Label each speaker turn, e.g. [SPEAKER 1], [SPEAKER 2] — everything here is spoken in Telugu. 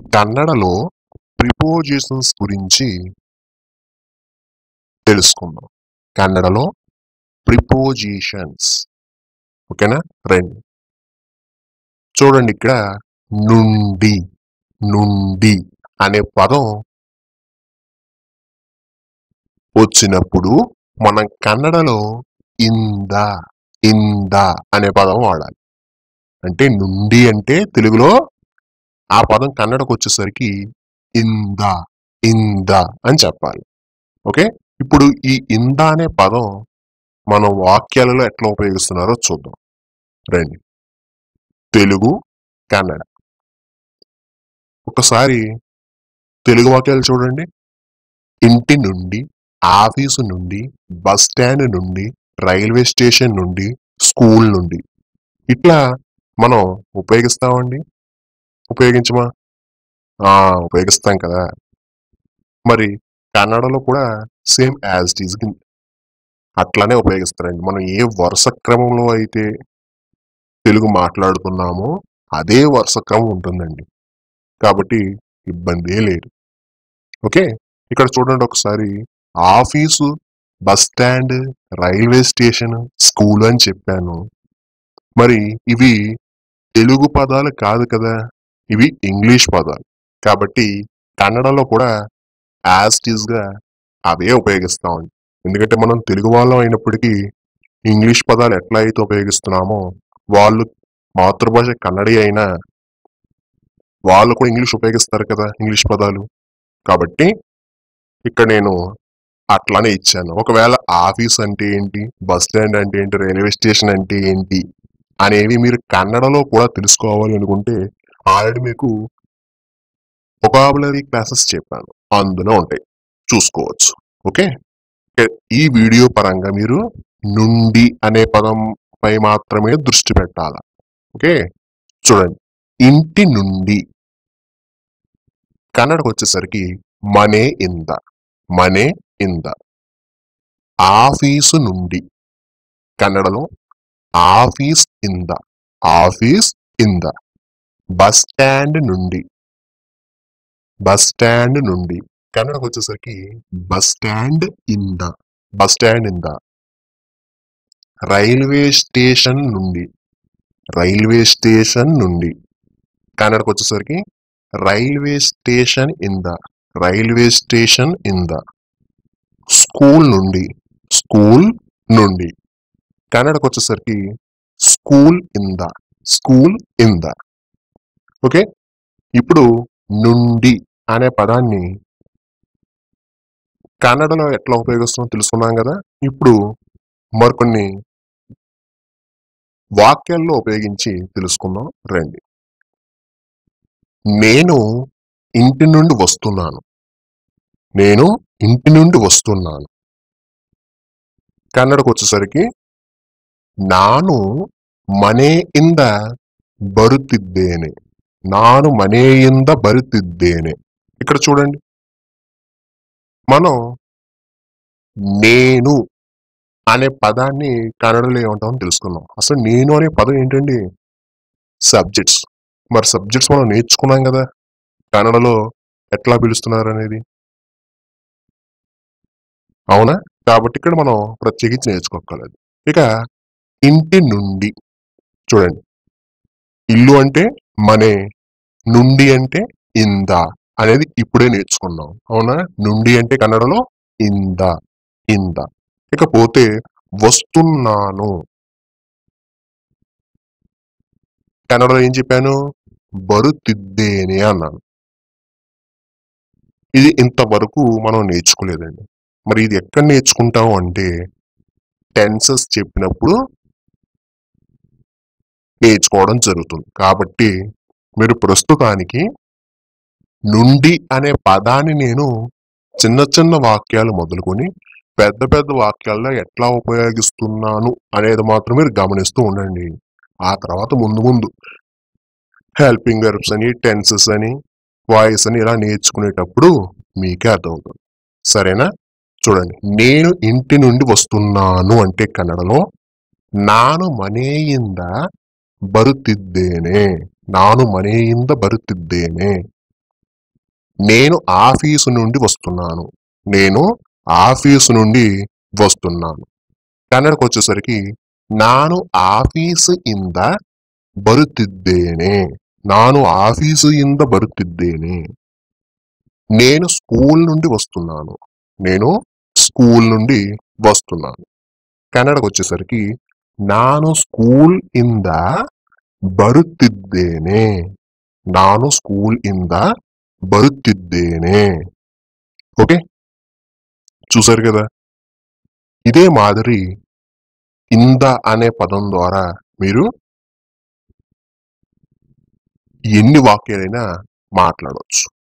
[SPEAKER 1] కన్నడలో ప్రిపోజిషన్స్ గురించి తెలుసుకుందాం కన్నడలో ప్రిపోజిషన్స్ ఓకేనా రండి చూడండి ఇక్కడ నుండి నుండి అనే పదం వచ్చినప్పుడు మనం కన్నడలో ఇంద ఇంద అనే పదం వాడాలి అంటే నుండి అంటే తెలుగులో ఆ పదం కన్నడకు వచ్చేసరికి ఇంద ఇంద అని చెప్పాలి ఓకే ఇప్పుడు ఈ ఇంద అనే పదం మనం వాక్యాలలో ఎట్లా ఉపయోగిస్తున్నారో చూద్దాం రండి తెలుగు కన్నడ ఒకసారి తెలుగు వాక్యాలు చూడండి ఇంటి నుండి ఆఫీసు నుండి బస్ స్టాండ్ నుండి రైల్వే స్టేషన్ నుండి స్కూల్ నుండి ఇట్లా మనం ఉపయోగిస్తామండి ఉపయోగించమా ఆ, ఉపయోగిస్తాం కదా మరి కన్నడలో కూడా సేమ్ యాజ్ ఇట్ ఈజ్ అట్లానే ఉపయోగిస్తారండి మనం ఏ వరుస క్రమంలో అయితే తెలుగు మాట్లాడుతున్నామో అదే వరుస క్రమం ఉంటుందండి కాబట్టి ఇబ్బంది లేదు ఓకే ఇక్కడ చూడండి ఒకసారి office bus stand railway station school అని చెప్పాను మరి ఇవి తెలుగు పదాలు కాదు కదా ఇవి ఇంగ్లీష్ పదాలు కాబట్టి కన్నడలో కూడా యాజ్ ఇట్ ఈజ్ గా అవే ఉపయోగిస్తామండి ఎందుకంటే మనం తెలుగు వాళ్ళం అయినప్పటికీ ఇంగ్లీష్ పదాలు ఎట్లా అయితే ఉపయోగిస్తున్నామో వాళ్ళు మాతృభాష కన్నడి అయినా వాళ్ళు కూడా ఇంగ్లీష్ ఉపయోగిస్తారు కదా ఇంగ్లీష్ పదాలు కాబట్టి ఇక్కడ నేను అట్లానే ఇచ్చాను ఒకవేళ ఆఫీస్ అంటే ఏంటి బస్ స్టాండ్ అంటే ఏంటి రైల్వే స్టేషన్ అంటే ఏంటి అనేవి మీరు కన్నడలో కూడా తెలుసుకోవాలి అనుకుంటే ఆల్రెడీ మీకు ఒకాబులరీ క్లాసెస్ చెప్పాను అందులో ఉంటాయి చూసుకోవచ్చు ఓకే ఈ వీడియో పరంగా మీరు నుండి అనే పదం పై మాత్రమే దృష్టి పెట్టాలి ఓకే చూడండి ఇంటి నుండి కన్నడకు వచ్చేసరికి మనే ఇంద మనే ఇంద ఆఫీసు నుండి కన్నడలో ఆఫీస్ ఇంద ఆఫీస్ ఇంద బస్ స్టాండ్ నుండి బస్ స్టాండ్ నుండి కన్నడకు వచ్చేసరికి బస్ స్టాండ్ ఇంద బస్ స్టాండ్ ఇంద రైల్వే స్టేషన్ నుండి రైల్వే స్టేషన్ నుండి కన్నడకు వచ్చేసరికి రైల్వే స్టేషన్ ఇంద రైల్వే స్టేషన్ ఇంద స్కూల్ నుండి స్కూల్ నుండి కన్నడకు వచ్చేసరికి స్కూల్ ఇంద స్కూల్ ఇంద ఓకే ఇప్పుడు నుండి అనే పదాన్ని కన్నడలో ఎట్లా ఉపయోగిస్తున్నామో తెలుసుకున్నాం కదా ఇప్పుడు మరికొన్ని వాక్యాల్లో ఉపయోగించి తెలుసుకుందాం రండి నేను ఇంటి నుండి వస్తున్నాను నేను ఇంటి నుండి వస్తున్నాను కన్నడకు వచ్చేసరికి నాను ಮನೆಯಿಂದ ಬರುತ್ತಿದ್ದೇನೆ ನಾನು ಮನೆಯಿಂದ ಬರುತ್ತಿದ್ದೇನೆ ఇక్కడ చూడండి మనం నేను అనే పదాన్ని కన్నడలో ఏమంటామో తెలుసుకున్నాం అసలు నేను అనే పదం ఏంటండి సబ్జెక్ట్స్ మరి సబ్జెక్ట్స్ మనం నేర్చుకున్నాం కదా కన్నడలో ఎట్లా పిలుస్తున్నారు అనేది అవునా కాబట్టి ఇక్కడ మనం ప్రత్యేకించి నేర్చుకోగలదు ఇక ఇంటి నుండి చూడండి ఇల్లు అంటే మనే నుండి అంటే ఇంద అనేది ఇప్పుడే నేర్చుకున్నాం అవునా నుండి అంటే కన్నడలో ఇంద ఇంద ఇకపోతే వస్తున్నాను కన్నడలో ఏం చెప్పాను బరుతిద్దేనే అన్నాను ఇది ఇంతవరకు మనం నేర్చుకోలేదండి మరి ఇది ఎక్కడ నేర్చుకుంటాం అంటే టెన్సెస్ చెప్పినప్పుడు నేర్చుకోవడం జరుగుతుంది కాబట్టి మీరు ప్రస్తుతానికి నుండి అనే పదాన్ని నేను చిన్న చిన్న వాక్యాలు మొదలుకొని పెద్ద పెద్ద వాక్యాల్లో ఎట్లా ఉపయోగిస్తున్నాను అనేది మాత్రం మీరు గమనిస్తూ ఉండండి ఆ తర్వాత ముందు ముందు హెల్పింగ్ వెర్బ్స్ అని టెన్సెస్ అని వాయిస్ అని ఇలా నేర్చుకునేటప్పుడు మీకే అర్థమవుతుంది సరేనా చూడండి నేను ఇంటి నుండి వస్తున్నాను అంటే కన్నడలో నాను ಮನೆಯಿಂದ ಬರುತ್ತಿದ್ದೇನೆ ನಾನು ಮನೆಯಿಂದ ಬರುತ್ತಿದ್ದೇನೆ నేను ఆఫీసు నుండి వస్తున్నాను నేను ఆఫీసు నుండి వస్తున్నాను కన్నడకు వచ్చేసరికి ನಾನು ಆಫೀಸಿಂದ ಬರುತ್ತಿದ್ದೇನೆ ನಾನು ಆಫೀಸಿಂದ ಬರುತ್ತಿದ್ದೇನೆ నేను స్కూల్ నుండి వస్తున్నాను నేను స్కూల్ నుండి వస్తున్నాను కన్నడకు వచ్చేసరికి ನಾನು ಸ್ಕೂಲ್ ಇಂದ ಬರುತ್ತಿದ್ದೇನೆ ನಾನು ಸ್ಕೂಲ್ ಇಂದ బరుత్తిద్దేనే ఓకే చూసారు కదా ఇదే మాదిరి ఇంద అనే పదం ద్వారా మీరు ఎన్ని వాక్యాలైనా మాట్లాడవచ్చు